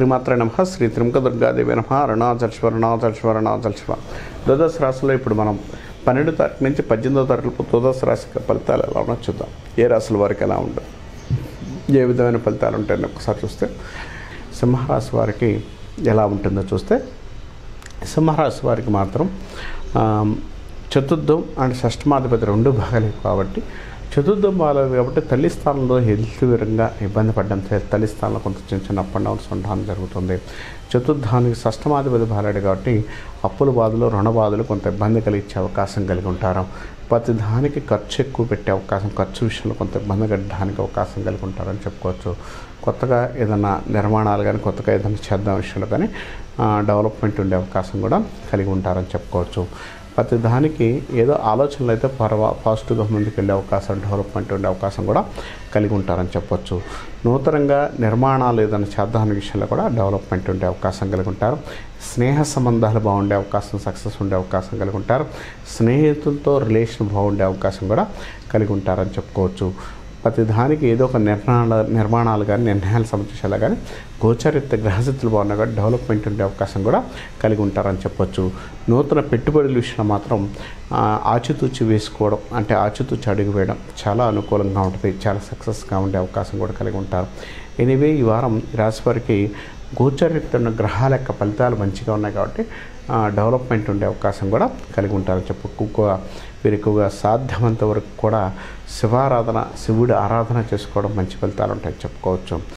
శ్రీమాత్ర నమ శ్రీ త్రిముఖ దుర్గాదేవి నమ అరుణాచల్శ్వ అరుణాచల్శ్వ అరుణాచల్శ్వ ద్వాదశ రాశిలో ఇప్పుడు మనం పన్నెండు తారీఖు నుంచి పద్దెనిమిదో తారీఖు ద్వాదశ రాశి ఫలితాలు ఎలా ఉన్నా చూద్దాం ఏ రాశుల వారికి ఎలా ఉంటుంది ఏ విధమైన ఫలితాలు ఉంటాయని ఒకసారి చూస్తే సింహరాశి వారికి ఎలా ఉంటుందో చూస్తే సింహరాశి వారికి మాత్రం ఆ, చతుర్థం అండ్ షష్టమాధిపతి రెండు భాగాలు కాబట్టి చతుర్థం బాగాలేదు కాబట్టి తల్లి స్థానంలో హెల్త్ విధంగా ఇబ్బంది పడ్డంతో తల్లి స్థానంలో కొంత చిన్న చిన్న అప్ అండ్ డౌన్స్ ఉండడం జరుగుతుంది చతుర్థానికి షష్టమాధిపతి బాలాడు కాబట్టి అప్పుల బాధలు రుణ బాధలు కొంత ఇబ్బంది కలిగించే అవకాశం కలిగి ఉంటారు ప్రతి దానికి ఖర్చు ఎక్కువ పెట్టే అవకాశం ఖర్చు విషయంలో కొంత ఇబ్బంది కట్టడానికి అవకాశం కలిగి ఉంటారని చెప్పుకోవచ్చు కొత్తగా ఏదైనా నిర్మాణాలు కానీ కొత్తగా ఏదైనా చేద్దాం విషయంలో కానీ ఆ, డెవలప్మెంట్ ఉండే అవకాశం కూడా కలిగి ఉంటారని చెప్పుకోవచ్చు ప్రతి దానికి ఏదో ఆలోచనలు అయితే పర్వా పాజిటివ్గా ముందుకు వెళ్ళే అవకాశం డెవలప్మెంట్ ఉండే అవకాశం కూడా కలిగి ఉంటారని చెప్పొచ్చు నూతనంగా నిర్మాణాలు ఏదైనా చేద్దాం విషయంలో కూడా డెవలప్మెంట్ ఉండే అవకాశం కలిగి ఉంటారు స్నేహ సంబంధాలు బాగుండే అవకాశం సక్సెస్ ఉండే అవకాశం కలిగి ఉంటారు స్నేహితులతో రిలేషన్ బాగుండే అవకాశం కూడా కలిగి ఉంటారని చెప్పుకోవచ్చు ప్రతి దానికి ఏదో ఒక నిర్మాణ నిర్మాణాలు కానీ నిర్ణయాలు సమస్యలు కానీ గోచరిత గ్రహస్థితులు బాగున్నా కూడా డెవలప్మెంట్ ఉండే అవకాశం కూడా కలిగి ఉంటారని చెప్పొచ్చు నూతన పెట్టుబడుల విషయంలో మాత్రం ఆ, ఆచితూచి వేసుకోవడం అంటే ఆచితూచి అడుగు వేయడం చాలా అనుకూలంగా ఉంటుంది చాలా సక్సెస్గా ఉండే అవకాశం కూడా కలిగి ఉంటారు ఎనీవే ఈ వారం ఈ రాశి వారికి గోచరిస్తున్న గ్రహాల యొక్క ఫలితాలు మంచిగా ఉన్నాయి కాబట్టి ఆ, డెవలప్మెంట్ ఉండే అవకాశం కూడా కలిగి ఉంటారని చెప్పు ఎక్కువగా వీరు ఎక్కువగా సాధ్యమంత వరకు కూడా శివారాధన శివుడి ఆరాధన చేసుకోవడం మంచి ఫలితాలు ఉంటాయని చెప్పుకోవచ్చు